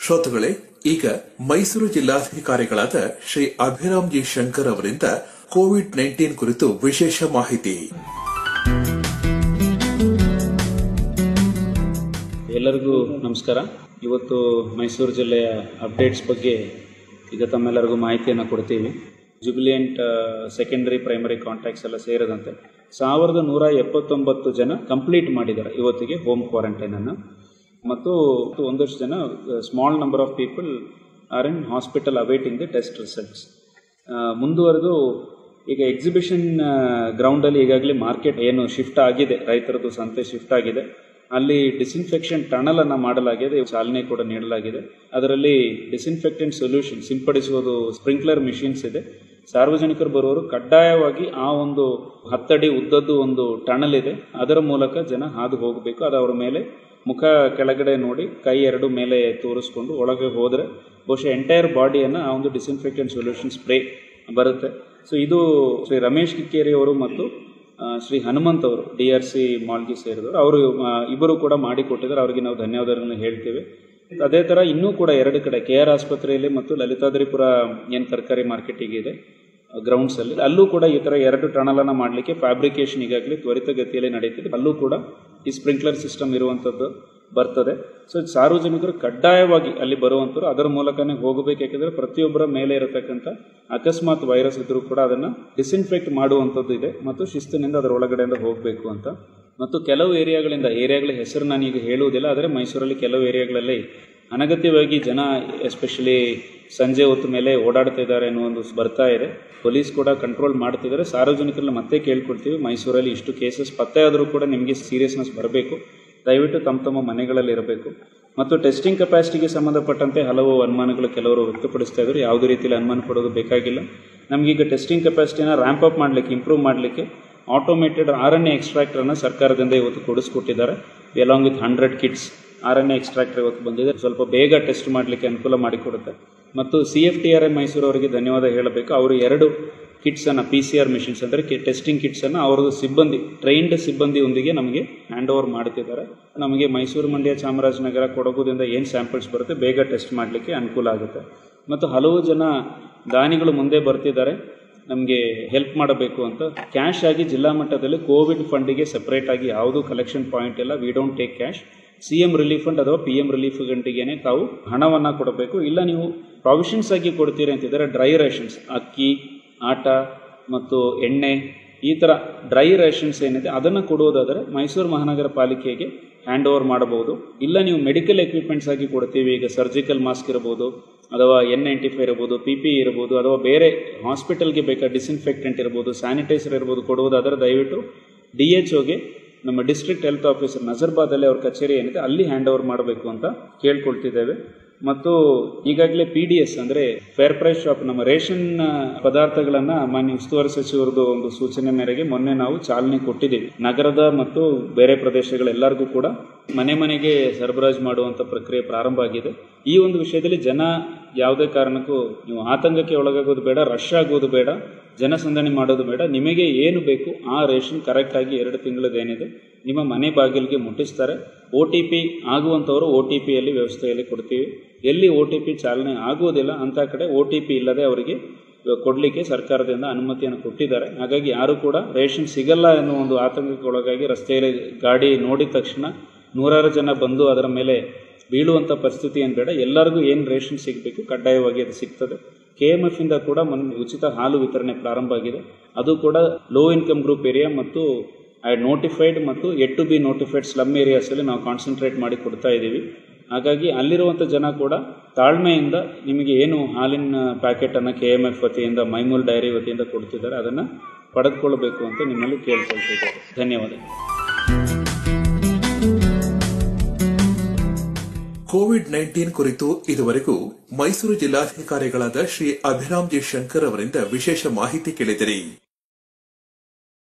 ಶ್ರೋತೃಗಳೇ ಈಗ ಮೈಸೂರು ಜಿಲ್ಲಾಧಿಕಾರಿಗಳಾದ ಶ್ರೀ ಅಭಿರಾಮ್ ಜಿ ಶಂಕರ್ ಅವರಿಂದ ಕೋವಿಡ್ ನೈನ್ಟೀನ್ ಕುರಿತು ವಿಶೇಷ ಮಾಹಿತಿ ಎಲ್ಲರಿಗೂ ನಮಸ್ಕಾರ ಇವತ್ತು ಮೈಸೂರು ಜಿಲ್ಲೆಯ ಅಪ್ಡೇಟ್ಸ್ ಬಗ್ಗೆ ಈಗ ತಮ್ಮೆಲ್ಲರಿಗೂ ಮಾಹಿತಿಯನ್ನು ಕೊಡ್ತೀವಿ ಜುಬಿಲಿಯಂಟ್ ಸೆಕೆಂಡರಿ ಪ್ರೈಮರಿ ಕಾಂಟ್ಯಾಕ್ಟ್ಸ್ ಎಲ್ಲ ಸೇರಿದಂತೆ ಸಾವಿರದ ನೂರ ಎಪ್ಪತ್ತೊಂಬತ್ತು ಜನ ಕಂಪ್ಲೀಟ್ ಮಾಡಿದ್ದಾರೆ ಇವತ್ತಿಗೆ ಹೋಮ್ ಕ್ವಾರಂಟೈನನ್ನು ಮತ್ತು ಒಂದಷ್ಟು ಜನ small number of people are in hospital awaiting the test results ಮುಂದುವರೆದು ಈಗ ಎಕ್ಸಿಬಿಷನ್ ಗ್ರೌಂಡಲ್ಲಿ ಈಗಾಗಲೇ ಮಾರ್ಕೆಟ್ ಏನು ಶಿಫ್ಟ್ ಆಗಿದೆ ರೈತರದ್ದು ಸಂತೆ ಶಿಫ್ಟ್ ಆಗಿದೆ ಅಲ್ಲಿ ಡಿಸ್ಇನ್ಫೆಕ್ಷನ್ ಟನಲ್ ಅನ್ನು ಮಾಡಲಾಗಿದೆ ಚಾಲನೆ ಕೂಡ ನೀಡಲಾಗಿದೆ ಅದರಲ್ಲಿ ಡಿಸ್ಇನ್ಫೆಕ್ಟೆಂಟ್ ಸೊಲ್ಯೂಷನ್ ಸಿಂಪಡಿಸುವುದು ಸ್ಪ್ರಿಂಕ್ಲರ್ ಮಿಷಿನ್ಸ್ ಇದೆ ಸಾರ್ವಜನಿಕರು ಬರುವವರು ಕಡ್ಡಾಯವಾಗಿ ಆ ಒಂದು ಹತ್ತಡಿ ಉದ್ದದ್ದು ಒಂದು ಟನಲ್ ಇದೆ ಅದರ ಮೂಲಕ ಜನ ಹಾದು ಹೋಗಬೇಕು ಅದು ಅವರ ಮೇಲೆ ಮುಖ ಕೆಳಗಡೆ ನೋಡಿ ಕೈ ಎರಡು ಮೇಲೆ ತೋರಿಸ್ಕೊಂಡು ಒಳಗೆ ಹೋದರೆ ಬಹುಶಃ ಎಂಟೈರ್ ಬಾಡಿಯನ್ನು ಆ ಒಂದು ಡಿಸ್ಇನ್ಫೆಕ್ಟೆಂಟ್ ಸೊಲ್ಯೂಷನ್ ಸ್ಪ್ರೇ ಬರುತ್ತೆ ಸೊ ಇದು ಶ್ರೀ ರಮೇಶ್ ಕಿಕ್ಕೇರಿ ಅವರು ಮತ್ತು ಆ, ಶ್ರೀ ಹನುಮಂತ್ ಅವರು ಡಿ ಆರ್ ಸಿ ಮಾಲ್ಗೆ ಸೇರಿದವರು ಅವರು ಆ, ಇಬ್ಬರು ಕೂಡ ಮಾಡಿಕೊಟ್ಟಿದ್ದಾರೆ ಅವರಿಗೆ ನಾವು ಧನ್ಯವಾದಗಳನ್ನು ಹೇಳ್ತೇವೆ ಅದೇ ಥರ ಇನ್ನೂ ಕೂಡ ಎರಡು ಕಡೆ ಕೆ ಆರ್ ಆಸ್ಪತ್ರೆಯಲ್ಲಿ ಮತ್ತು ಲಲಿತಾದ್ರಿಪುರ ಏನು ತರಕಾರಿ ಮಾರ್ಕೆಟಿಗೆ ಇದೆ ಗ್ರೌಂಡ್ಸ್ ಅಲ್ಲಿ ಅಲ್ಲೂ ಕೂಡ ಈ ತರ ಎರಡು ಟನಲನ್ನು ಮಾಡಲಿಕ್ಕೆ ಫ್ಯಾಬ್ರಿಕೇಶನ್ ಈಗಾಗಲೇ ತ್ವರಿತಗತಿಯಲ್ಲಿ ನಡೀತಿದೆ ಅಲ್ಲೂ ಕೂಡ ಈ ಸ್ಪ್ರಿಂಕ್ಲರ್ ಸಿಸ್ಟಮ್ ಇರುವಂಥದ್ದು ಬರ್ತದೆ ಸೊ ಸಾರ್ವಜನಿಕರು ಕಡ್ಡಾಯವಾಗಿ ಅಲ್ಲಿ ಬರುವಂಥವ್ರು ಅದರ ಮೂಲಕನೇ ಹೋಗಬೇಕು ಯಾಕಂದ್ರೆ ಪ್ರತಿಯೊಬ್ಬರ ಮೇಲೆ ಇರತಕ್ಕಂಥ ಅಕಸ್ಮಾತ್ ವೈರಸ್ ಇದ್ರೂ ಕೂಡ ಅದನ್ನು ಡಿಸ್ಇನ್ಫೆಕ್ಟ್ ಮಾಡುವಂಥದ್ದು ಇದೆ ಮತ್ತು ಶಿಸ್ತಿನಿಂದ ಅದರ ಒಳಗಡೆಯಿಂದ ಹೋಗಬೇಕು ಅಂತ ಮತ್ತು ಕೆಲವು ಏರಿಯಾಗಳಿಂದ ಏರಿಯಾಗಳ ಹೆಸರು ನಾನು ಈಗ ಹೇಳುವುದಿಲ್ಲ ಆದರೆ ಮೈಸೂರಲ್ಲಿ ಕೆಲವು ಏರಿಯಾಗಳಲ್ಲಿ ಅನಗತ್ಯವಾಗಿ ಜನ ಎಸ್ಪೆಷಲಿ ಸಂಜೆ ಹೊತ್ತು ಮೇಲೆ ಓಡಾಡ್ತಾ ಇದ್ದಾರೆ ಅನ್ನೋ ಒಂದು ಬರ್ತಾ ಇದೆ ಪೊಲೀಸ್ ಕೂಡ ಕಂಟ್ರೋಲ್ ಮಾಡ್ತಿದ್ದಾರೆ ಸಾರ್ವಜನಿಕರನ್ನ ಮತ್ತೆ ಕೇಳ್ಕೊಳ್ತೀವಿ ಮೈಸೂರಲ್ಲಿ ಇಷ್ಟು ಕೇಸಸ್ ಪತ್ತೆ ಆದರೂ ಕೂಡ ನಿಮಗೆ ಸೀರಿಯಸ್ನೆಸ್ ಬರಬೇಕು ದಯವಿಟ್ಟು ತಮ್ಮ ತಮ್ಮ ಮನೆಗಳಲ್ಲಿ ಇರಬೇಕು ಮತ್ತು ಟೆಸ್ಟಿಂಗ್ ಕೆಪಾಸಿಟಿಗೆ ಸಂಬಂಧಪಟ್ಟಂತೆ ಹಲವು ಅನುಮಾನಗಳು ಕೆಲವರು ವ್ಯಕ್ತಪಡಿಸ್ತಾ ಇದ್ದಾರೆ ಯಾವುದೇ ರೀತಿಯಲ್ಲಿ ಅನುಮಾನ ಪಡೋದು ಬೇಕಾಗಿಲ್ಲ ನಮಗೀಗ ಟೆಸ್ಟಿಂಗ್ ಕೆಪಾಸಿಟಿನ ರ್ಯಾಂಪ್ ಅಪ್ ಮಾಡಲಿಕ್ಕೆ ಇಂಪ್ರೂವ್ ಮಾಡಲಿಕ್ಕೆ ಆಟೋಮೇಟೆಡ್ ಆರ್ ಎನ್ ಎ ಎಕ್ಸ್ಟ್ರಾಕ್ಟರನ್ನು ಸರ್ಕಾರದಿಂದ ಇವತ್ತು ಕೊಡಿಸ್ಕೊಟ್ಟಿದ್ದಾರೆ along with hundred kits R N A extractor ಇವತ್ತು ಬಂದಿದೆ ಸ್ವಲ್ಪ ಬೇಗ ಟೆಸ್ಟ್ ಮಾಡಲಿಕ್ಕೆ ಅನುಕೂಲ ಮಾಡಿಕೊಡುತ್ತೆ ಮತ್ತು C F T R A Mysuru ಅವರಿಗೆ ಧನ್ಯವಾದ ಹೇಳಬೇಕು ಅವರು ಎರಡು ಕಿಟ್ಸನ್ನು ಪಿ ಸಿ ಆರ್ ಮಿಷಿನ್ಸ್ ಅಂದರೆ ಟೆಸ್ಟಿಂಗ್ ಕಿಟ್ಸನ್ನು ಅವರದ್ದು ಸಿಬ್ಬಂದಿ ಟ್ರೈನ್ಡ್ ಸಿಬ್ಬಂದಿಯೊಂದಿಗೆ ನಮಗೆ ಹ್ಯಾಂಡ್ ಓವರ್ ಮಾಡ್ತಿದ್ದಾರೆ ನಮಗೆ ಮೈಸೂರು ಮಂಡ್ಯ ಚಾಮರಾಜನಗರ ಕೊಡಗುದಿಂದ ಏನು ಸ್ಯಾಂಪಲ್ಸ್ ಬರುತ್ತೆ ಬೇಗ ಟೆಸ್ಟ್ ಮಾಡಲಿಕ್ಕೆ ಅನುಕೂಲ ಆಗುತ್ತೆ ಮತ್ತು ಹಲವು ಜನ ದಾನಿಗಳು ಮುಂದೆ ಬರ್ತಿದ್ದಾರೆ ನಮಗೆ ಹೆಲ್ಪ್ ಮಾಡಬೇಕು ಅಂತ ಕ್ಯಾಶ್ ಆಗಿ ಜಿಲ್ಲಾ ಮಟ್ಟದಲ್ಲಿ ಕೋವಿಡ್ ಫಂಡಿಗೆ ಸೆಪರೇಟ್ ಆಗಿ ಯಾವುದೂ ಕಲೆಕ್ಷನ್ ಪಾಯಿಂಟ್ ಇಲ್ಲ we don't take cash C M relief fund ಅಥವಾ ಪಿ ಎಂ ರಿಲೀಫ್ ಗಂಟಿಗೆನೆ ತಾವು ಹಣವನ್ನು ಕೊಡಬೇಕು ಇಲ್ಲ ನೀವು ಪ್ರಾವಿಷನ್ಸ್ ಆಗಿ ಕೊಡ್ತೀರಿ ಅಂತಿದ್ದಾರೆ ಡ್ರೈ ರೇಷನ್ಸ್ ಅಕ್ಕಿ ಆಟ ಮತ್ತು ಎಣ್ಣೆ ಈ ಥರ ಡ್ರೈ ರೇಷನ್ಸ್ ಏನಿದೆ ಅದನ್ನು ಕೊಡುವುದಾದರೆ ಮೈಸೂರು ಮಹಾನಗರ ಪಾಲಿಕೆಗೆ ಹ್ಯಾಂಡ್ ಓವರ್ ಮಾಡಬಹುದು ಇಲ್ಲ ನೀವು ಮೆಡಿಕಲ್ ಎಕ್ವಿಪ್ಮೆಂಟ್ಸ್ ಆಗಿ ಕೊಡ್ತೀವಿ ಈಗ ಸರ್ಜಿಕಲ್ ಮಾಸ್ಕ್ ಇರಬಹುದು ಅಥವಾ ಎನ್ ನೈಂಟಿ ಫೈವ್ ಇರ್ಬೋದು ಪಿ ಪಿ ಇರ್ಬೋದು ಅಥವಾ ಬೇರೆ ಹಾಸ್ಪಿಟಲ್ಗೆ ಬೇಕಾದ ಡಿಸ್ಇನ್ಫೆಕ್ಟೆಂಟ್ ಇರ್ಬೋದು ಸ್ಯಾನಿಟೈಸರ್ ಇರ್ಬೋದು ಕೊಡುವುದಾದರೆ ದಯವಿಟ್ಟು ಡಿ ಎಚ್ ಒಗೆ ನಮ್ಮ ಡಿಸ್ಟ್ರಿಕ್ಟ್ ಹೆಲ್ತ್ ಆಫೀಸರ್ ನಜರ್ಬಾದಲ್ಲಿ ಅವ್ರ ಕಚೇರಿ ಏನಿದೆ ಅಲ್ಲಿ ಹ್ಯಾಂಡ್ ಓವರ್ ಮಾಡಬೇಕು ಅಂತ ಕೇಳ್ಕೊಳ್ತಿದ್ದೇವೆ ಮತ್ತು ಈಗಾಗಲೇ ಪಿ ಡಿ ಎಸ್ ಅಂದರೆ ಫೇರ್ ಪ್ರೈಸ್ ಶಾಪ್ ನಮ್ಮ ರೇಷನ್ ಪದಾರ್ಥಗಳನ್ನು ಮಾನ್ಯ ಉಸ್ತುವಾರಿ ಸಚಿವರದು ಒಂದು ಸೂಚನೆ ಮೇರೆಗೆ ಮೊನ್ನೆ ನಾವು ಚಾಲನೆ ಕೊಟ್ಟಿದ್ದೀವಿ ನಗರದ ಮತ್ತು ಬೇರೆ ಪ್ರದೇಶಗಳೆಲ್ಲರಿಗೂ ಕೂಡ ಮನೆ ಮನೆಗೆ ಸರಬರಾಜು ಮಾಡುವಂಥ ಪ್ರಕ್ರಿಯೆ ಪ್ರಾರಂಭ ಆಗಿದೆ ಈ ಒಂದು ವಿಷಯದಲ್ಲಿ ಜನ ಯಾವುದೇ ಕಾರಣಕ್ಕೂ ನೀವು ಆತಂಕಕ್ಕೆ ಒಳಗಾಗೋದು ಬೇಡ ರಶ್ ಆಗೋದು ಬೇಡ ಜನಸಂದಣಿ ಮಾಡೋದು ಬೇಡ ನಿಮಗೆ ಏನು ಬೇಕು ಆ ರೇಷನ್ ಕರೆಕ್ಟಾಗಿ ಎರಡು ತಿಂಗಳದ್ದೇನಿದೆ ನಿಮ್ಮ ಮನೆ ಬಾಗಿಲಿಗೆ ಮುಟ್ಟಿಸ್ತಾರೆ ಒ ಟಿ ಪಿ ಆಗುವಂಥವರು ಒ ಟಿ ಪಿಯಲ್ಲಿ ವ್ಯವಸ್ಥೆಯಲ್ಲಿ ಕೊಡ್ತೀವಿ ಎಲ್ಲಿ ಒ ಟಿ ಪಿ ಚಾಲನೆ ಆಗುವುದಿಲ್ಲ ಅಂಥ ಕಡೆ ಒ ಟಿ ಪಿ ಇಲ್ಲದೆ ಅವರಿಗೆ ಕೊಡಲಿಕ್ಕೆ ಸರ್ಕಾರದಿಂದ ಅನುಮತಿಯನ್ನು ಕೊಟ್ಟಿದ್ದಾರೆ ಹಾಗಾಗಿ ಯಾರು ಕೂಡ ರೇಷನ್ ಸಿಗಲ್ಲ ಎನ್ನುವ ಒಂದು ಆತಂಕಕ್ಕೆ ಒಳಗಾಗಿ ರಸ್ತೆಯಲ್ಲಿ ಗಾಡಿ ನೋಡಿದ ತಕ್ಷಣ ನೂರಾರು ಜನ ಬಂದು ಅದರ ಮೇಲೆ ಬೀಳುವಂಥ ಪರಿಸ್ಥಿತಿ ಏನು ಬೇಡ ಎಲ್ಲರಿಗೂ ಏನು ರೇಷನ್ ಸಿಗಬೇಕು ಕಡ್ಡಾಯವಾಗಿ ಅದು ಸಿಗ್ತದೆ ಕೆ ಎಮ್ ಎಫ್ ಇಂದ ಕೂಡ ಮೊನ್ನೆ ಉಚಿತ ಹಾಲು ವಿತರಣೆ ಪ್ರಾರಂಭ ಆಗಿದೆ ಅದು ಕೂಡ ಲೋ ಇನ್ಕಮ್ ಗ್ರೂಪ್ ಏರಿಯಾ ಮತ್ತು ನೋಟಿಫೈಡ್ ಮತ್ತು yet to be notified slum ಏರಿಯಾಸಲ್ಲಿ ನಾವು ಕಾನ್ಸಂಟ್ರೇಟ್ ಮಾಡಿ ಕೊಡ್ತಾ ಇದ್ದೀವಿ ಹಾಗಾಗಿ ಅಲ್ಲಿರುವಂಥ ಜನ ಕೂಡ ತಾಳ್ಮೆಯಿಂದ ನಿಮಗೆ ಏನು ಹಾಲಿನ ಪ್ಯಾಕೆಟನ್ನು ಕೆ ಎಮ್ ಎಫ್ ವತಿಯಿಂದ ಮೈಮೂಲ್ ಡೈರಿ ವತಿಯಿಂದ ಕೊಡ್ತಿದ್ದಾರೆ ಅದನ್ನು ಪಡೆದುಕೊಳ್ಬೇಕು ಅಂತ ನಿಮ್ಮಲ್ಲಿ ಕೇಳ್ಕೊಳ್ತಿದ್ದಾರೆ ಧನ್ಯವಾದ ಕೋವಿಡ್ ನೈನ್ಟೀನ್ ಕುರಿತು ಇದುವರೆಗೂ ಮೈಸೂರು ಜಿಲ್ಲಾಧಿಕಾರಿಗಳಾದ ಶ್ರೀ ಅಭಿರಾಮ್ ಜಿ ಶಂಕರ್ ಅವರಿಂದ ವಿಶೇಷ ಮಾಹಿತಿ ಕೇಳಿದಿರಿ